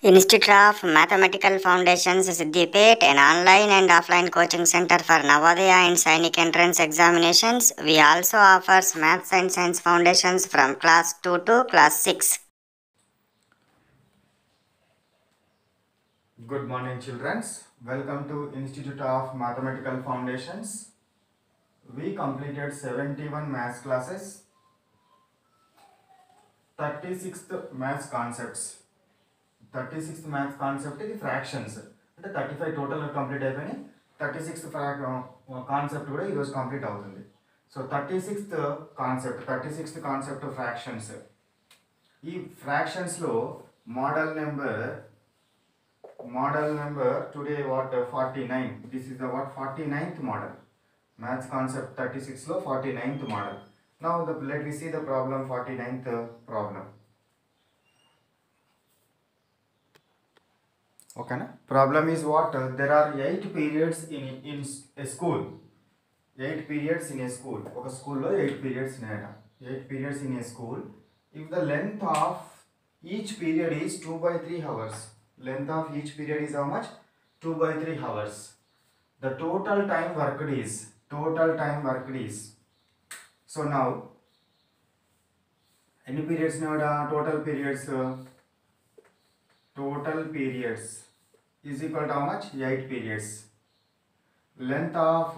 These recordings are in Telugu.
Institute of Mathematical Foundations Siddipet, an online and offline coaching center for Navodaya and Sainik entrance examinations. We also offers Maths and Science Foundations from class 2 to class 6. Good morning, children. Welcome to Institute of Mathematical Foundations. We completed 71 maths classes, 36th maths concepts. 36th maths concept ఇది ఫ్రాక్షన్స్ అంటే థర్టీ ఫైవ్ టోటల్గా కంప్లీట్ అయిపోయినాయి థర్టీ సిక్స్త్ కాన్సెప్ట్ కూడా ఈరోజు కంప్లీట్ అవుతుంది so thirty sixth concept thirty sixth concept fractions ఈ ఫ్రాక్షన్స్లో model number model number today what uh, 49 this is the what 49th model maths concept 36 lo 49th model now the let me see the problem 49th uh, problem okay na? problem is what uh, there are eight periods in in a school eight periods in a school ఒక స్కూల్లో ఎయిట్ పీరియడ్స్ ఉన్నాయట eight periods in a school if the length of each period is two by three hours length of each period is how much two by three hours the total time worked is total time worked is so now ఎన్ని పీరియడ్స్ ఉన్నాయట total periods total periods is equal to how much eight periods length of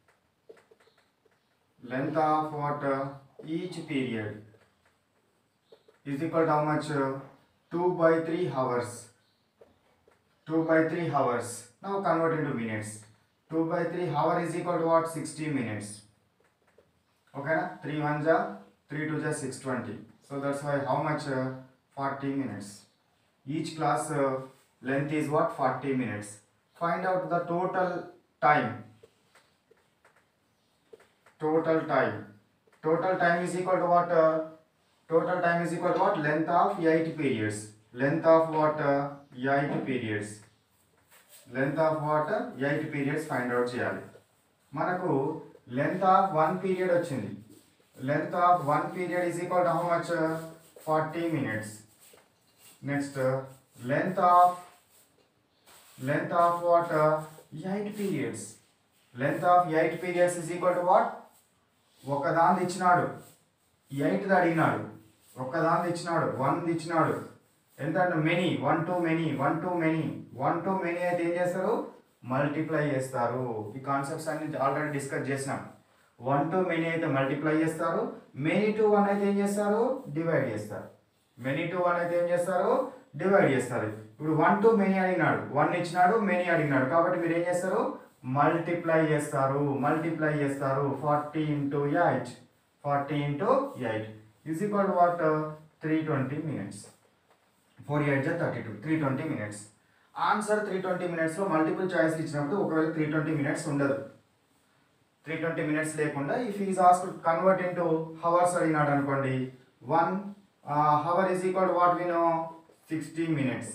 length of what uh, each period is equal to how much uh, 2 by 3 hours 2 by 3 hours now convert into minutes 2 by 3 hour is equal to what 60 minutes okay na? 3 1 ja 3 2 ja 620 so that's why how much uh, 40 minutes each class uh, length is what 40 minutes find out the total time total time total time is equal to what uh, total time is equal to what length of 8 periods length of what uh, 8 periods length of what uh, 8 periods find out చేయాలి మనకు లెంత్ ఆఫ్ వన్ పీరియడ్ వచ్చింది length of one period is equal to how much forty minutes next length of length of what uh, 8 periods length of 8 periods is equal to what ఒకదాన్ని ఇచ్చినాడు ఎయిట్ అడిగినాడు ఒక్కదాన్ని ఇచ్చినాడు వన్ ఇచ్చినాడు ఎంత many one to many one to many one to many అయితే ఏం చేస్తారు మల్టిప్లై చేస్తారు ఈ కాన్సెప్ట్స్ అన్ని ఆల్రెడీ డిస్కస్ చేసినాం వన్ టు మెనీ అయితే మల్టిప్లై చేస్తారు మెనీ టు వన్ అయితే ఏం చేస్తారు డివైడ్ చేస్తారు మెనీ టు వన్ అయితే ఏం చేస్తారు డివైడ్ చేస్తారు ఇప్పుడు వన్ టు మెనీ అడిగినాడు వన్ ఇచ్చినాడు మెనీ అడిగినాడు కాబట్టి మీరు ఏం చేస్తారు మల్టిప్లై చేస్తారు మల్టిప్లై చేస్తారు forty into eight forty into eight is equal what three twenty minutes four eight జా thirty two three twenty minutes answer three twenty మినిట్స్లో మల్టిపుల్ చాయిస్ ఇచ్చినప్పుడు ఒకవేళ త్రీ ట్వంటీ మినిట్స్ ఉండదు త్రీ ట్వంటీ మినిట్స్ లేకుండా if is ask convert into hours అడిగినాడు అనుకోండి one hour is equal what we know sixty minutes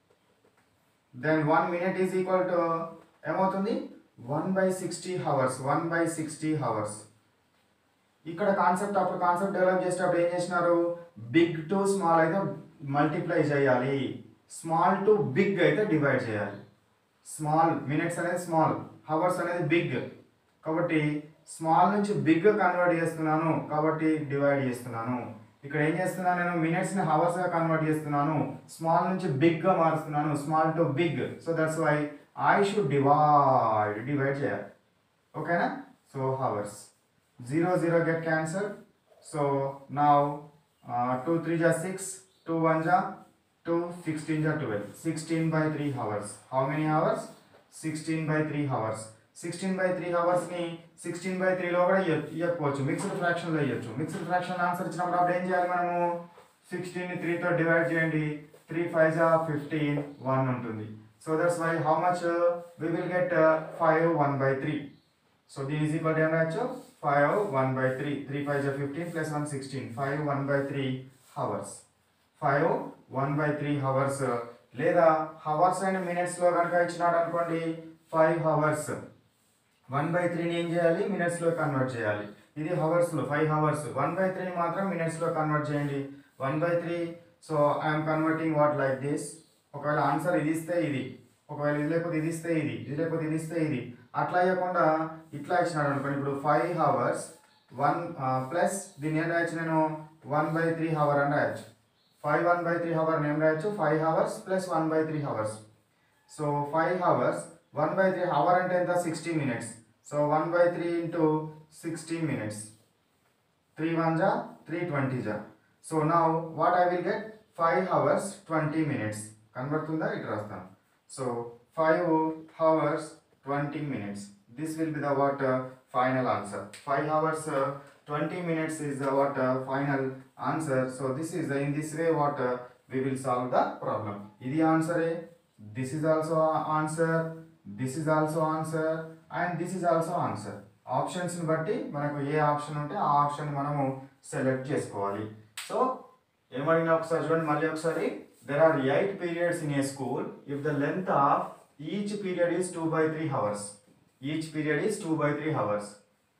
then one minute is equal to ఏమవుతుంది one by sixty hours one by sixty hours ఇక్కడ కాన్సెప్ట్ అప్పుడు కాన్సెప్ట్ డెవలప్ చేసేటప్పుడు ఏం చేసినారు బిగ్ టు స్మాల్ అయితే మల్టిప్లై చేయాలి స్మాల్ టు బిగ్ అయితే డివైడ్ చేయాలి స్మాల్ మినిట్స్ అనేది స్మాల్ హవర్స్ అనేది బిగ్ కాబట్టి స్మాల్ నుంచి బిగ్ కన్వర్ట్ చేస్తున్నాను కాబట్టి డివైడ్ చేస్తున్నాను ఇక్కడ ఏం చేస్తున్నాను నేను మినిట్స్ని హవర్స్గా కన్వర్ట్ చేస్తున్నాను స్మాల్ నుంచి బిగ్గా మారుస్తున్నాను small to big so that's why I should divide divide చేయాలి ఓకేనా so hours zero zero get cancel so నా టూ త్రీ జా సిక్స్ టూ వన్ జా టూ సిక్స్టీన్ జా twelve sixteen by three hours how many hours sixteen by three hours sixteen by three హవర్స్ని సిక్స్టీన్ బై త్రీలో కూడా ఇయ్య- ఇవ్వకపోవచ్చు మిక్స్డ్ ఫ్రాక్షన్లో ఇవ్వచ్చు మిక్స్డ్ ఫ్రాక్షన్ ఆన్సర్ ఇచ్చినప్పుడు అప్పుడు ఏం చేయాలి మనము సిక్స్టీన్ త్రీతో డివైడ్ చేయండి త్రీ ఫైవ్ జా ఫిఫ్టీన్ వన్ ఉంటుంది so that's why how much we will get five one by three so దీని ఈజ్ ఈక్వల్ ఏం రాయొచ్చు five one by three three five జా fifteen plus one sixteen five one by three hours five one by three hours లేదా హవర్స్ అండ్ మినిట్స్లో కనుక ఇచ్చినాడు అనుకోండి ఫైవ్ హవర్స్ వన్ బై త్రీని ఏం చేయాలి మినిట్స్లో కన్వర్ట్ చేయాలి ఇది హవర్స్లో ఫైవ్ హవర్స్ వన్ బై త్రీని మాత్రం మినిట్స్లో కన్వర్ట్ చేయండి one by three so I'm converting what like this ఒకవేళ ఆన్సర్ ఇది ఇస్తే ఇది ఒకవేళ ఇది లేకపోతే ఇది ఇస్తే ఇది ఇది లేకపోతే ఇది ఇస్తే ఇది అట్లా అయ్యకుండా ఇట్లా ఇచ్చినాడు అనుకోండి ఇప్పుడు ఫైవ్ హవర్స్ వన్ ప్లస్ దీన్ని ఏం రాయొచ్చు నేను వన్ బై త్రీ హవర్ అని రాయొచ్చు five one by three hour ఏం రాయొచ్చు five hours plus one by three hours so five hours one by three hour అంటే ఎంత sixty minutes so one by three into sixty minutes three one జా త్రీ ట్వంటీ జా సో నా what I will get five hours twenty minutes కనబడుతుందా ఇటు రాస్తాను so five hours twenty minutes this will be the what final answer five hours twenty minutes is the what final answer so this is in this way what we will solve the problem ఇది ఆన్సరే this is also answer this is also answer and this is also answer ఆప్షన్స్ని బట్టి మనకు ఏ ఆప్షన్ ఉంటే ఆ ఆప్షన్ మనము సెలెక్ట్ చేసుకోవాలి సో ఏమడిగినా ఒకసారి చూడండి మళ్ళీ ఒకసారి there are eight periods in a school if the length of each period is two by three hours each period is two by three hours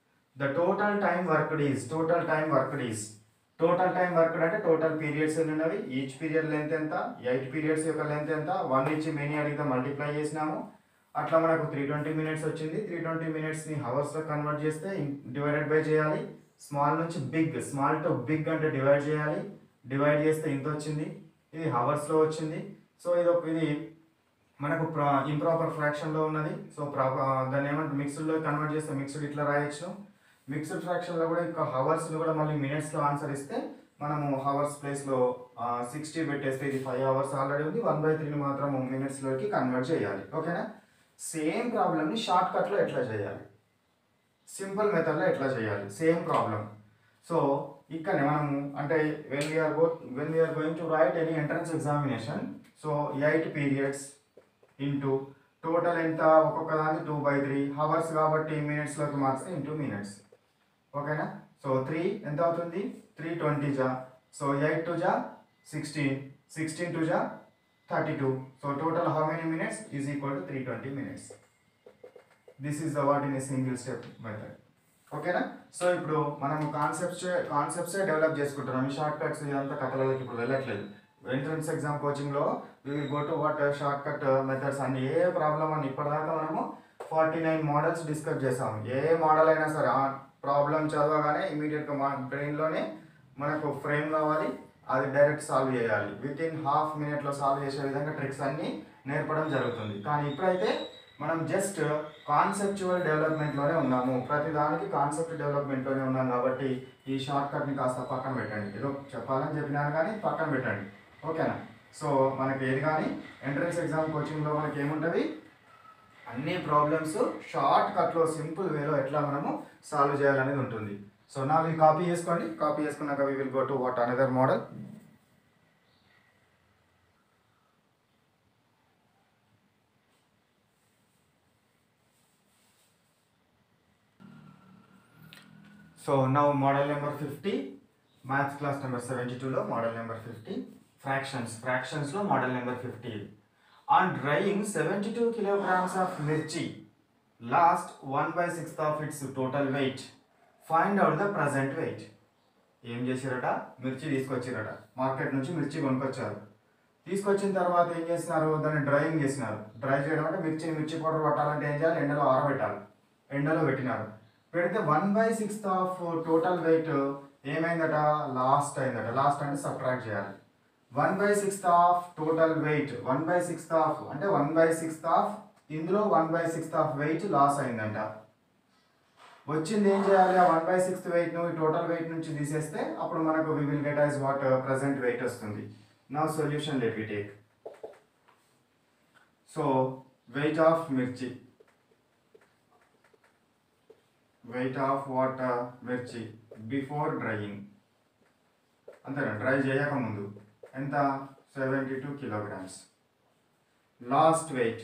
the total time worked is total time worked is total time worked అంటే టోటల్ పీరియడ్స్ ఎన్ని ఉన్నవి ఈచ్ పీరియడ్ లెంత్ ఎంత ఎయిట్ పీరియడ్స్ యొక్క లెంత్ ఎంత వన్ ఇచ్చి మెనీ అడిగితే మల్టిప్లై చేసినాము అట్లా మనకు త్రీ ట్వంటీ మినిట్స్ వచ్చింది త్రీ ట్వంటీ మినిట్స్ని హవర్స్లో కన్వర్ట్ చేస్తే డివైడెడ్ బై చేయాలి స్మాల్ నుంచి బిగ్ స్మాల్ టు బిగ్ అంటే డివైడ్ చేయాలి డివైడ్ చేస్తే ఇంత వచ్చింది ఇది హవర్స్లో వచ్చింది సో ఇది ఒక ఇది మనకు ఇంప్రాపర్ ఫ్రాక్షన్లో ఉన్నది సో ప్రాపర్ దాన్ని ఏమంటే మిక్స్డ్లో కన్వర్ట్ చేస్తే మిక్స్డ్ ఇట్లా రాయొచ్చు మిక్స్డ్ ఫ్రాక్షన్లో కూడా ఇంకా హవర్స్ని కూడా మళ్ళీ మినిట్స్లో ఆన్సర్ ఇస్తే మనము హవర్స్ ప్లేస్లో సిక్స్టీ పెట్టేస్తే ఇది ఫైవ్ అవర్స్ ఆల్రెడీ ఉంది వన్ బై త్రీని మాత్రం మినిట్స్లోకి కన్వర్ట్ చేయాలి ఓకేనా సేమ్ ప్రాబ్లమ్ని షార్ట్ కట్లో ఎట్లా చేయాలి సింపుల్ మెథడ్లో ఎట్లా చేయాలి సేమ్ ప్రాబ్లం సో ఇక్కడనే మనము అంటే when we're go when we're going to write any entrance examination so eight periods into total ఎంత ఒక్కొక్క దానికి టూ బై త్రీ హవర్స్ కాబట్టి మినిట్స్లోకి మార్చితే ఇంటూ మినిట్స్ ఓకేనా సో త్రీ ఎంత అవుతుంది త్రీ ట్వంటీ జా సో ఎయిట్ టు జా సిక్స్టీన్ సిక్స్టీన్ టు జా thirty two so total how many minutes is equal to three twenty minutes this is the what in a single step method ఓకేనా సో ఇప్పుడు మనం కాన్సెప్ట్స్ కాన్సెప్ట్సే డెవలప్ చేసుకుంటున్నాం ఈ షార్ట్ కట్స్ ఇదంతా కథలకి ఇప్పుడు వెళ్ళట్లేదు ఎంట్రన్స్ ఎగ్జామ్ కోచింగ్లో we will go to what short cut methods అన్ని ఏ ప్రాబ్లం అని ఇప్పటిదాకా మనము ఫార్టీ నైన్ మోడల్స్ డిస్కస్ చేసాము ఏ మోడల్ అయినా సరే ఆ ప్రాబ్లం చదవగానే ఇమీడియట్గా మా బ్రెయిన్లోనే మనకు ఫ్రేమ్ కావాలి అది డైరెక్ట్ సాల్వ్ చేయాలి విత్ ఇన్ హాఫ్ మినిట్లో సాల్వ్ చేసే విధంగా ట్రిక్స్ అన్నీ నేర్పడం జరుగుతుంది కానీ ఇప్పుడైతే మనం జస్ట్ కాన్సెప్చువల్ డెవలప్మెంట్లోనే ఉన్నాము ప్రతి దానికి కాన్సెప్ట్ డెవలప్మెంట్లోనే ఉన్నాం కాబట్టి ఈ షార్ట్ కట్ని కాస్త పక్కన పెట్టండి ఏదో చెప్పాలని చెప్పినాను కానీ పక్కన పెట్టండి ఓకేనా సో మనకి ఏది కానీ ఎంట్రన్స్ ఎగ్జామ్ కోచింగ్లో మనకి ఏముంటుంది అన్ని ప్రాబ్లమ్స్ షార్ట్ కట్లో సింపుల్ వేలో ఎట్లా మనము సాల్వ్ చేయాలనేది ఉంటుంది సో నా ఈ కాపీ చేసుకోండి కాపీ చేసుకున్నాక we will go to what another model so now model number fifty maths class number seventy టూలో మోడల్ నెంబర్ ఫిఫ్టీ ఫ్రాక్షన్స్ ఫ్రాక్షన్స్లో model number fifty on drying seventy two kilograms of mirchi lost one by sixth of its total weight find out the present weight ఏం చేశారట మిర్చి తీసుకొచ్చారట మార్కెట్ నుంచి మిర్చి కొనుక్కొచ్చారు తీసుకొచ్చిన తర్వాత ఏం చేసినారు దాన్ని డ్రైయింగ్ చేసినారు డ్రై చేయడం అంటే మిర్చి మిర్చి పౌడర్ పట్టాలంటే ఏం చేయాలి ఎండలో ఆరబెట్టాలి ఎండలో పెట్టినారు పెడితే one by sixth of total weight ఏమైందట లాస్ట్ అయిందట లాస్ట్ అంటే సబ్ట్రాక్ట్ చేయాలి one by sixth of total weight one by sixth of అంటే వన్ బై సిక్స్త్ ఆఫ్ ఇందులో one by sixth of weight loss అయిందంట వచ్చింది ఏం చేయాలి ఆ వన్ బై సిక్స్త్ వెయిట్ ను టోటల్ వెయిట్ నుంచి తీసేస్తే అప్పుడు మనకు we will get as what present weight వస్తుంది నా solution let we take so wait of mirchi weight of what mirchi before drying అంతేనా డ్రై చేయక ముందు ఎంత seventy two kilograms lost weight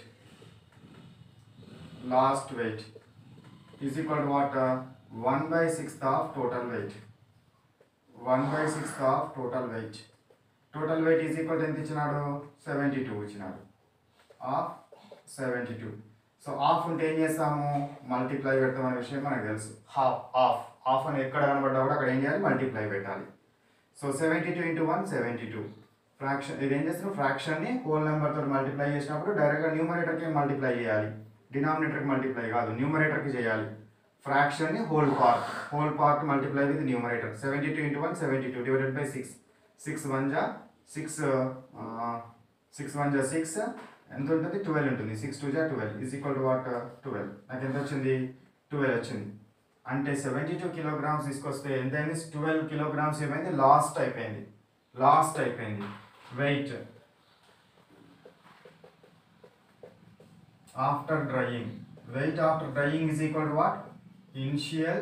lost weight is equal to what one by sixth of total weight one by sixth of total weight total weight is equal ఎంత ఇచ్చినాడు సెవెంటీ టూ ఇచ్చినాడు of seventy two so of ఉంటే ఏం చేస్తాము మల్టిప్లై పెడతాం అనే విషయం మనకు తెలుసు హాఫ్ ఆఫ్ ఆఫ్ అని ఎక్కడ కనబడ్డా కూడా అక్కడ ఏం చేయాలి మల్టిప్లై పెట్టాలి so seventy two into one seventy two fraction ఇది ఏం చేస్తున్నాం ఫ్రాక్షన్ని హోల్ నెంబర్తో మల్టిప్లై చేసినప్పుడు డైరెక్ట్గా న్యూమరేటర్కి మల్టిప్లై చేయాలి డినామినేటర్కి మల్టిప్లై కాదు న్యూమరేటర్కి చేయాలి ఫ్రాక్షన్ని whole part whole part multiply with numerator seventy two into one seventy two divided by six six one జా సిక్స్ సిక్స్ వన్ జా సిక్స్ ఎంత ఉంటుంది ట్వెల్వ్ ఉంటుంది సిక్స్ టూ జా twelve is equal to what twelve నాకు ఎంత వచ్చింది ట్వెల్వ్ వచ్చింది అంటే సెవెంటీ టూ కిలోగ్రామ్స్ తీసుకొస్తే ఎంత అయింది ట్వెల్వ్ కిలోగ్రామ్స్ ఏమైంది లాస్ట్ అయిపోయింది లాస్ట్ అయిపోయింది weight after drying weight after drying is equal to what initial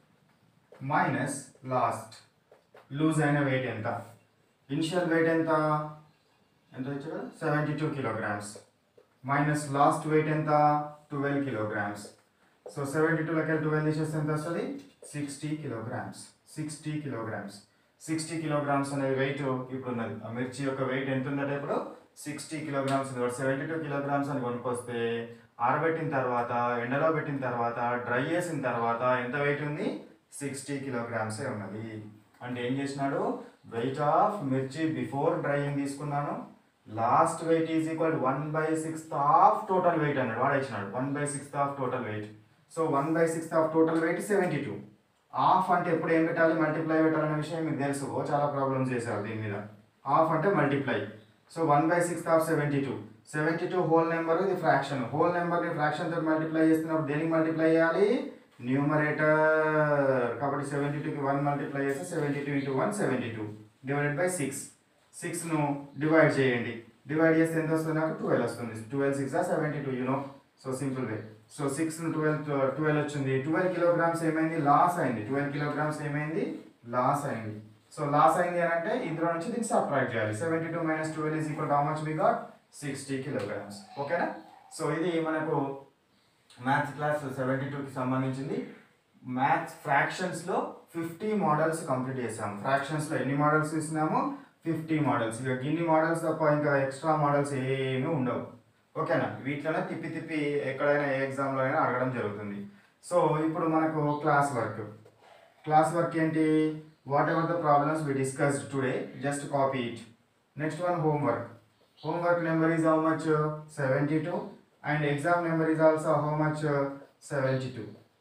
minus lost lose అయిన వెయిట్ ఎంత ఇనిషియల్ వెయిట్ ఎంత ఎంత వచ్చారు seventy two kilograms minus lost weight ఎంత ట్వెల్వ్ కిలోగ్రామ్స్ సో సెవెంటీ టూలోకి వెళ్ళి ట్వెల్వ్ తీసేస్తే ఎంత వస్తుంది sixty kilograms sixty kilograms sixty kilograms అనేది వెయిట్ ఇప్పుడు ఉన్నది ఆ మిర్చి యొక్క వెయిట్ ఎంత ఉందంటే ఇప్పుడు sixty kilograms seventy two kilograms అని కొనుక్కొస్తే ఆరబెట్టిన తర్వాత ఎండలో పెట్టిన తర్వాత డ్రై చేసిన తర్వాత ఎంత వెయిట్ ఉంది సిక్స్టీ కిలోగ్రామ్సే ఉన్నది అంటే ఏం చేసినాడు weight of mirchi before drying తీసుకున్నాను lost weight is equal one by sixth of total weight అన్నాడు వాడు ఇచ్చినాడు one by sixth of total weight so one by sixth of total weight seventy two of అంటే ఎప్పుడు ఏం పెట్టాలి మల్టిప్లై పెట్టాలనే విషయం మీకు తెలుసు ఓ చాలా ప్రాబ్లమ్స్ చేశారు దీని మీద ఆఫ్ అంటే multiply so one by sixth of seventy two seventy two whole number ఇది ఫ్రాక్షన్ హోల్ నెంబర్ని ఫ్రాక్షన్ తోటి మల్టిప్లై చేస్తున్నప్పుడు దేనికి మల్టిప్లై చేయాలి న్యూమరేటర్ కాబట్టి సెవెంటీ టూకి వన్ మల్టిప్లై చేస్తే seventy two into one seventy two divided by six సిక్స్ను డివైడ్ చేయండి డివైడ్ చేస్తే ఎంత వస్తుంది నాకు ట్వెల్వ్ వస్తుంది twelve six seventy two you know so simple way so six twelve twelve వచ్చింది ట్వెల్వ్ కిలోగ్రామ్స్ ఏమైంది లాస్ అయింది ట్వెల్వ్ కిలోగ్రామ్స్ ఏమైంది లాస్ అయింది సో లాస్ అయింది అని అంటే ఇందులో నుంచి దీన్ని సబ్ట్రాక్ట్ చేయాలి seventy two minus twelve is equal how much we got sixty kilograms ఓకేనా సో ఇది మనకు మ్యాథ్స్ క్లాస్ సెవెంటీ టూకి సంబంధించింది మ్యాథ్స్ ఫ్రాక్షన్స్లో ఫిఫ్టీ మోడల్స్ కంప్లీట్ చేసాము ఫ్రాక్షన్స్లో ఎన్ని మోడల్స్ ఇస్తున్నాము ఫిఫ్టీ మోడల్స్ ఇక ఇన్ని మోడల్స్ తప్ప ఇంకా ఎక్స్ట్రా మోడల్స్ ఏమీ ఉండవు ఓకేనా వీటిలోనే తిప్పి తిప్పి ఎక్కడైనా ఏ ఎగ్జామ్లో అయినా అడగడం జరుగుతుంది సో ఇప్పుడు మనకు క్లాస్ వర్క్ క్లాస్ వర్క్ ఏంటి whatever the problems we discussed today just copy it next one homework homework number is how much uh, 72 and exam number is also how much uh, 72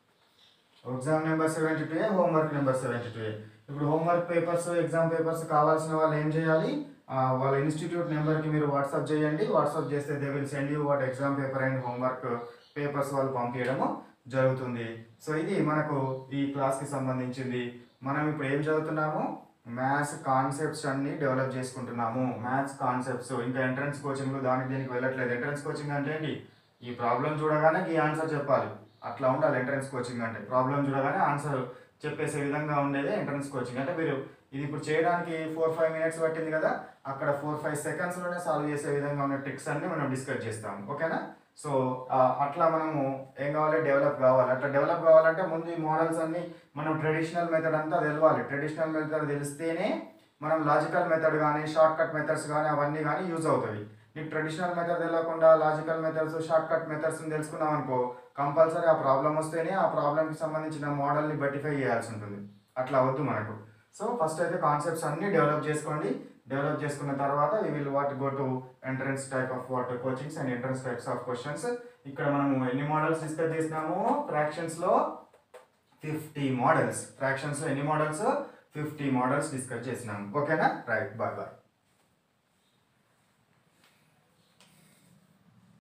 exam number seventy two homework number seventy two ఇప్పుడు హోంవర్క్ పేపర్స్ ఎగ్జామ్ పేపర్స్ కావాల్సిన వాళ్ళు ఏం చేయాలి ఆ, వాళ్ళ ఇన్స్టిట్యూట్ నెంబర్కి మీరు వాట్సాప్ చేయండి వాట్సాప్ చేస్తే they will send you what exam paper and homework papers వాళ్ళు పంపించడము జరుగుతుంది సో ఇది మనకు ఈ క్లాస్కి సంబంధించింది మనం ఇప్పుడు ఏం చదువుతున్నాము మ్యాథ్స్ కాన్సెప్ట్స్ అన్ని డెవలప్ చేసుకుంటున్నాము మ్యాథ్స్ కాన్సెప్ట్స్ ఇంకా ఎంట్రన్స్ కోచింగ్లు దానికి దీనికి వెళ్ళట్లేదు ఎంట్రన్స్ కోచింగ్ అంటే ఏంటి ఈ ప్రాబ్లం చూడగానే ఈ ఆన్సర్ చెప్పాలి అట్లా ఉండాలి ఎంట్రన్స్ కోచింగ్ అంటే ప్రాబ్లం చూడగానే ఆన్సర్ చెప్పేసే విధంగా ఉండేది ఎంట్రన్స్ కోచింగ్ అంటే మీరు ఇది ఇప్పుడు చేయడానికి ఫోర్ ఫైవ్ మినిట్స్ పట్టింది కదా అక్కడ ఫోర్ ఫైవ్ సెకండ్స్లోనే సాల్వ్ చేసే విధంగా ఉన్న ట్రిక్స్ అన్ని మనం డిస్కస్ చేస్తాం ఓకేనా సో ఆ, అట్లా మనము ఏం కావాలి డెవలప్ కావాలి అట్లా డెవలప్ కావాలంటే ముందు ఈ మోడల్స్ అన్ని మనం ట్రెడిషనల్ మెథడ్ అంతా తెలవాలి ట్రెడిషనల్ మెథడ్ తెలిస్తేనే మనం లాజికల్ మెథడ్ కానీ షార్ట్ కట్ మెథడ్స్ కానీ అవన్నీ కానీ యూజ్ అవుతాయి నీకు ట్రెడిషనల్ మెథడ్ తెలియకుండా logical methods short cut methods తెలుసుకున్నాం అనుకో కంపల్సరీ ఆ ప్రాబ్లం వస్తేనే ఆ ప్రాబ్లంకి సంబంధించిన మోడల్ని బటిఫై చేయాల్సి ఉంటుంది అట్లా వద్దు మనకు సో ఫస్ట్ అయితే కాన్సెప్ట్స్ అన్ని డెవలప్ చేసుకోండి డెవలప్ చేసుకున్న తర్వాత we will what go to entrance type of what coachings and entrance types of questions ఇక్కడ మనము ఎన్ని మోడల్స్ డిస్కస్ చేసినాము ఫ్రాక్షన్స్ లో ఫిఫ్టీ మోడల్స్ ఫ్రాక్షన్స్ లో ఎన్ని మోడల్స్ ఫిఫ్టీ మోడల్స్ డిస్కస్ చేసినాము ఓకేనా రైట్ బాయ్ బాయ్